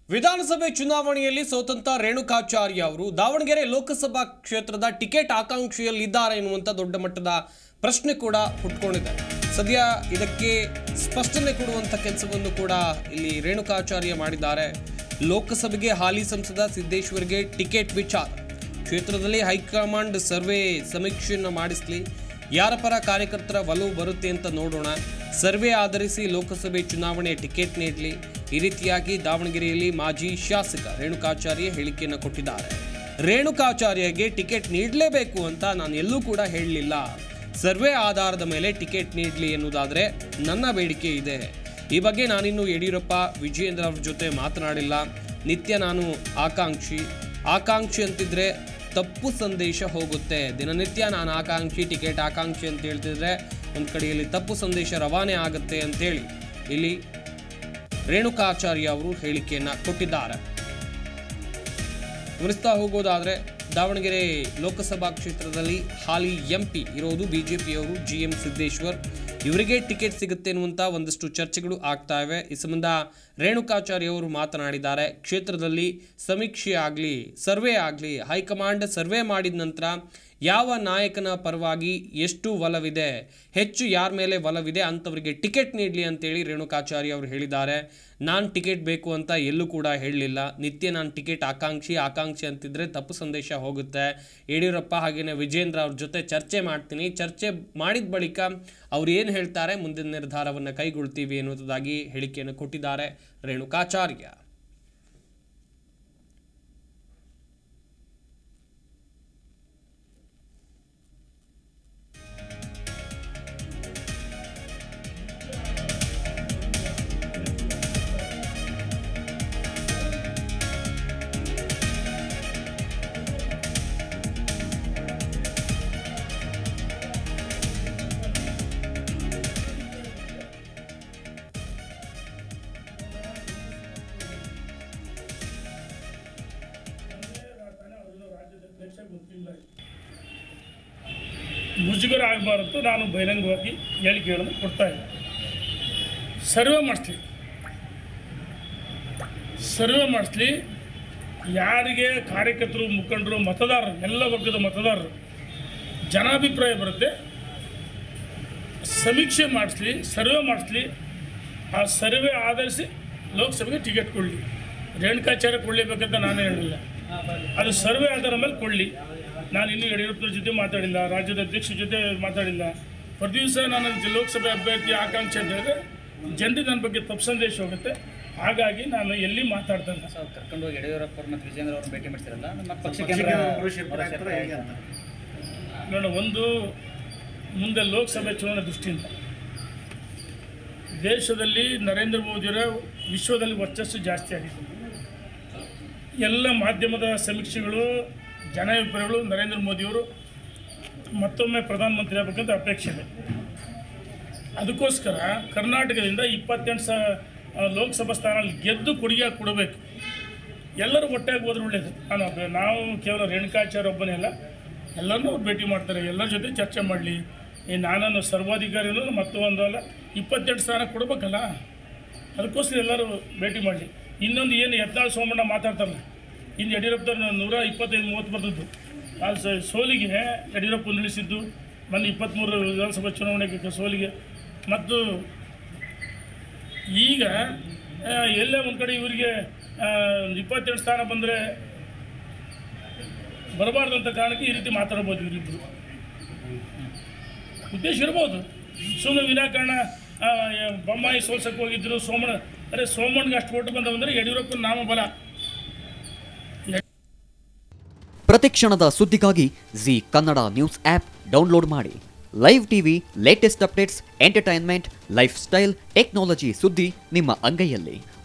ವಿಧಾನಸಭೆ ಚುನಾವಣೆಯಲ್ಲಿ ಸೋತಂತ ರೇಣುಕಾಚಾರ್ಯ ಅವರು ದಾವಣಗೆರೆ ಲೋಕಸಭಾ ಕ್ಷೇತ್ರದ ಟಿಕೆಟ್ ಆಕಾಂಕ್ಷಿಯಲ್ಲಿದ್ದಾರೆ ಎನ್ನುವಂಥ ದೊಡ್ಡ ಮಟ್ಟದ ಪ್ರಶ್ನೆ ಕೂಡ ಹುಟ್ಕೊಂಡಿದೆ ಸದ್ಯ ಇದಕ್ಕೆ ಸ್ಪಷ್ಟನೆ ಕೊಡುವಂಥ ಕೆಲಸವನ್ನು ಕೂಡ ಇಲ್ಲಿ ರೇಣುಕಾಚಾರ್ಯ ಮಾಡಿದ್ದಾರೆ ಲೋಕಸಭೆಗೆ ಹಾಲಿ ಸಂಸದ ಸಿದ್ದೇಶ್ವರ್ಗೆ ಟಿಕೆಟ್ ವಿಚಾರ ಕ್ಷೇತ್ರದಲ್ಲಿ ಹೈಕಮಾಂಡ್ ಸರ್ವೆ ಸಮೀಕ್ಷೆಯನ್ನು ಮಾಡಿಸಲಿ ಯಾರ ಪರ ಕಾರ್ಯಕರ್ತರ ಒಲವು ಬರುತ್ತೆ ಅಂತ ನೋಡೋಣ ಸರ್ವೆ ಆಧರಿಸಿ ಲೋಕಸಭೆ ಚುನಾವಣೆ ಟಿಕೆಟ್ ನೀಡಲಿ ಈ ರೀತಿಯಾಗಿ ದಾವಣಗೆರೆಯಲ್ಲಿ ಮಾಜಿ ಶಾಸಕ ರೇಣುಕಾಚಾರ್ಯ ಹೇಳಿಕೆಯನ್ನು ಕೊಟ್ಟಿದ್ದಾರೆ ರೇಣುಕಾಚಾರ್ಯಗೆ ಟಿಕೆಟ್ ನೀಡಲೇಬೇಕು ಅಂತ ನಾನು ಎಲ್ಲೂ ಕೂಡ ಹೇಳಲಿಲ್ಲ ಸರ್ವೆ ಆಧಾರದ ಮೇಲೆ ಟಿಕೆಟ್ ನೀಡಲಿ ಎನ್ನುವುದಾದರೆ ನನ್ನ ಬೇಡಿಕೆ ಇದೆ ಈ ಬಗ್ಗೆ ನಾನಿನ್ನು ಯಡಿಯೂರಪ್ಪ ವಿಜಯೇಂದ್ರ ಅವ್ರ ಜೊತೆ ಮಾತನಾಡಿಲ್ಲ ನಿತ್ಯ ನಾನು ಆಕಾಂಕ್ಷಿ ಆಕಾಂಕ್ಷಿ ಅಂತಿದ್ರೆ ತಪ್ಪು ಸಂದೇಶ ಹೋಗುತ್ತೆ ದಿನನಿತ್ಯ ನಾನು ಆಕಾಂಕ್ಷಿ ಟಿಕೆಟ್ ಆಕಾಂಕ್ಷಿ ಅಂತ ಹೇಳ್ತಿದ್ರೆ ಒಂದು ಕಡೆಯಲ್ಲಿ ತಪ್ಪು ಸಂದೇಶ ರವಾನೆ ಆಗುತ್ತೆ ಅಂತೇಳಿ ಇಲ್ಲಿ ರೇಣುಕಾಚಾರ್ಯ ಅವರು ಹೇಳಿಕೆಯನ್ನು ಕೊಟ್ಟಿದ್ದಾರೆ ಗಮನಿಸ್ತಾ ಹೋಗೋದಾದರೆ ದಾವಣಗೆರೆ ಲೋಕಸಭಾ ಕ್ಷೇತ್ರದಲ್ಲಿ ಹಾಲಿ ಎಂ ಪಿ ಇರೋದು ಬಿ ಜೆ ಪಿಯವರು ಜಿ ಎಂ ಸಿದ್ದೇಶ್ವರ್ ಇವರಿಗೆ ಟಿಕೆಟ್ ಸಿಗುತ್ತೆ ಎನ್ನುವಂಥ ಒಂದಷ್ಟು ಚರ್ಚೆಗಳು ಆಗ್ತಾ ಇವೆ ಈ ಸಂಬಂಧ ರೇಣುಕಾಚಾರ್ಯ ಅವರು ಮಾತನಾಡಿದ್ದಾರೆ ಕ್ಷೇತ್ರದಲ್ಲಿ ಸಮೀಕ್ಷೆ ಆಗಲಿ ಸರ್ವೆ ಆಗಲಿ ಹೈಕಮಾಂಡ್ ಸರ್ವೆ ಮಾಡಿದ ನಂತರ ಯಾವ ನಾಯಕನ ಪರವಾಗಿ ಎಷ್ಟು ಒಲವಿದೆ ಹೆಚ್ಚು ಯಾರ ಮೇಲೆ ಒಲವಿದೆ ಅಂಥವರಿಗೆ ಟಿಕೆಟ್ ನೀಡಲಿ ಅಂತೇಳಿ ರೇಣುಕಾಚಾರ್ಯ ಅವರು ಹೇಳಿದ್ದಾರೆ ನಾನು ಟಿಕೆಟ್ ಬೇಕು ಅಂತ ಎಲ್ಲೂ ಕೂಡ ಹೇಳಲಿಲ್ಲ ನಿತ್ಯ ನಾನು ಟಿಕೆಟ್ ಆಕಾಂಕ್ಷಿ ಆಕಾಂಕ್ಷಿ ಅಂತಿದ್ರೆ ತಪ್ಪು ಸಂದೇಶ ಹೋಗುತ್ತೆ ಯಡಿಯೂರಪ್ಪ ಹಾಗೆಯೇ ವಿಜೇಂದ್ರ ಅವ್ರ ಜೊತೆ ಚರ್ಚೆ ಮಾಡ್ತೀನಿ ಚರ್ಚೆ ಮಾಡಿದ ಬಳಿಕ ಅವ್ರು ಏನು ಹೇಳ್ತಾರೆ ಮುಂದಿನ ನಿರ್ಧಾರವನ್ನು ಕೈಗೊಳ್ತೀವಿ ಎನ್ನುವುದಾಗಿ ಹೇಳಿಕೆಯನ್ನು ಕೊಟ್ಟಿದ್ದಾರೆ ರೇಣುಕಾಚಾರ್ಯ ಮುಜುಗರ ಆಗಬಾರ್ದು ನಾನು ಬಹಿರಂಗವಾಗಿ ಹೇಳಿಕೆಗಳನ್ನು ಕೊಡ್ತಾ ಇದ್ದೆ ಸರ್ವೆ ಮಾಡಿಸ್ಲಿ ಸರ್ವೆ ಮಾಡಿಸ್ಲಿ ಯಾರಿಗೆ ಕಾರ್ಯಕರ್ತರು ಮುಖಂಡರು ಮತದಾರರು ಎಲ್ಲ ವರ್ಗದ ಮತದಾರರು ಜನಾಭಿಪ್ರಾಯ ಬರುತ್ತೆ ಸಮೀಕ್ಷೆ ಮಾಡಿಸ್ಲಿ ಸರ್ವೆ ಮಾಡಿಸ್ಲಿ ಆ ಸರ್ವೆ ಆಧರಿಸಿ ಲೋಕಸಭೆಗೆ ಟಿಕೆಟ್ ಕೊಡಲಿ ರೇಣುಕಾಚಾರ್ಯ ಕೊಡಲೇಬೇಕಂತ ನಾನೇ ಹೇಳಿಲ್ಲ ಅದು ಸರ್ವೆ ಆಧಾರ ಮೇಲೆ ಕೊಡಲಿ ನಾನು ಇನ್ನೂ ಯಡಿಯೂರಪ್ಪನ ಜೊತೆ ಮಾತಾಡಿಲ್ಲ ರಾಜ್ಯದ ಅಧ್ಯಕ್ಷರ ಜೊತೆ ಮಾತಾಡಿಲ್ಲ ಪ್ರತಿ ದಿವಸ ನಾನು ಜ- ಲೋಕಸಭೆ ಅಭ್ಯರ್ಥಿ ಆಕಾಂಕ್ಷೆ ಅಂತ ಹೇಳಿದ್ರೆ ಜನರಿಗೆ ನನ್ನ ಬಗ್ಗೆ ತಪ್ಪು ಸಂದೇಶ ಹೋಗುತ್ತೆ ಹಾಗಾಗಿ ನಾನು ಎಲ್ಲಿ ಮಾತಾಡ್ತಾ ಇಲ್ಲ ಸೊ ಕರ್ಕೊಂಡು ಹೋಗಿ ಯಡಿಯೂರಪ್ಪ ಅವ್ರು ಮತ್ತು ವಿಜೇಂದ್ರ ಅವ್ರನ್ನ ಭೇಟಿ ಮಾಡ್ತಿರಲ್ಲ ನಮ್ಮ ಪಕ್ಷಕ್ಕೆ ಪಕ್ಷಕ್ಕೆ ನೋಡ ಒಂದು ಮುಂದೆ ಲೋಕಸಭೆ ಚುನಾವಣೆ ದೃಷ್ಟಿಯಿಂದ ದೇಶದಲ್ಲಿ ನರೇಂದ್ರ ಮೋದಿಯವರ ವಿಶ್ವದಲ್ಲಿ ವರ್ಚಸ್ಸು ಜಾಸ್ತಿ ಆಗಿದೆ ಎಲ್ಲ ಮಾಧ್ಯಮದ ಸಮೀಕ್ಷೆಗಳು ಜನಾಭಿಪ್ರಾಯಗಳು ನರೇಂದ್ರ ಮೋದಿಯವರು ಮತ್ತೊಮ್ಮೆ ಪ್ರಧಾನಮಂತ್ರಿ ಆಗಬೇಕಂತ ಅಪೇಕ್ಷೆ ಇದೆ ಅದಕ್ಕೋಸ್ಕರ ಕರ್ನಾಟಕದಿಂದ ಇಪ್ಪತ್ತೆಂಟು ಸ ಆ, ಲೋಕಸಭಾ ಸ್ಥಾನ ಗೆದ್ದು ಕೊಡುಗೆ ಕೊಡಬೇಕು ಎಲ್ಲರೂ ಒಟ್ಟಾಗಿ ಹೋದ್ರೆ ಒಳ್ಳೇದು ನಾನು ಒಬ್ಬ- ನಾವು ಕೇವಲ ರೇಣುಕಾಚಾರ್ಯ ಒಬ್ಬನೇ ಅಲ್ಲ ಎಲ್ಲರನ್ನೂ ಅವ್ರು ಭೇಟಿ ಮಾಡ್ತಾರೆ ಎಲ್ಲರ ಜೊತೆ ಚರ್ಚೆ ಮಾಡಲಿ ಈ ನಾನನ್ನು ಸರ್ವಾಧಿಕಾರಿನೂ ಮತ್ತೊಂದು ಅಲ್ಲ ಇಪ್ಪತ್ತೆಂಟು ಸ್ಥಾನ ಕೊಡ್ಬೇಕಲ್ಲ ಅದಕ್ಕೋಸ್ಕರ ಎಲ್ಲರೂ ಭೇಟಿ ಮಾಡಲಿ ಇನ್ನೊಂದು ಏನು ಯತ್ನಾಳ್ ಸೋಮಣ್ಣ ಮಾತಾಡ್ತಾರಲ್ಲ ಇನ್ನು ಯಡಿಯೂರಪ್ಪನವ್ರು ನೂರ ಇಪ್ಪತ್ತೈದು ಮೂವತ್ತು ಬಂದದ್ದು ಆ ಸ- ಸೋಲಿಗೆ ಯಡಿಯೂರಪ್ಪ ನಿಲ್ಲಿಸಿದ್ದು ಮೊನ್ನೆ ಇಪ್ಪತ್ತ್ಮೂರು ವಿಧಾನಸಭಾ ಚುನಾವಣೆಗೆ ಸೋಲಿಗೆ ಮತ್ತು ಈಗ ಆ, ಎಲ್ಲೇ ಒಂದು ಕಡೆ ಇವರಿಗೆ ಇಪ್ಪತ್ತೆರಡು ಸ್ಥಾನ ಬಂದರೆ ಬರಬಾರ್ದಂಥ ಕಾರಣಕ್ಕೆ ಈ ರೀತಿ ಮಾತಾಡ್ಬೋದು ಇವರಿಬ್ಬರು ಉದ್ದೇಶ ಇರ್ಬೋದು ಸುಮ್ಮನೆ ವಿನಾಕಾರಣ ಆ, ಬೊಮ್ಮಾಯಿ ಸೋಲ್ಸಕ್ಕೆ ಹೋಗಿದ್ರು ಸೋಮಣ್ಣ ಅರೆ ಸೋಮಣ್ಣಗೆ ಅಷ್ಟು ಓಟು ಬಂದವಂದರೆ ಯಡಿಯೂರಪ್ಪನ ನಾಮಬಲ ಪ್ರತಿಕ್ಷಣದ ಸುದ್ದಿಗಾಗಿ Zee Kannada news app download ಮಾಡಿ live TV latest updates entertainment lifestyle technology ಸುದ್ದಿ ನಿಮ್ಮ ಅಂಗೈಯಲ್ಲಿ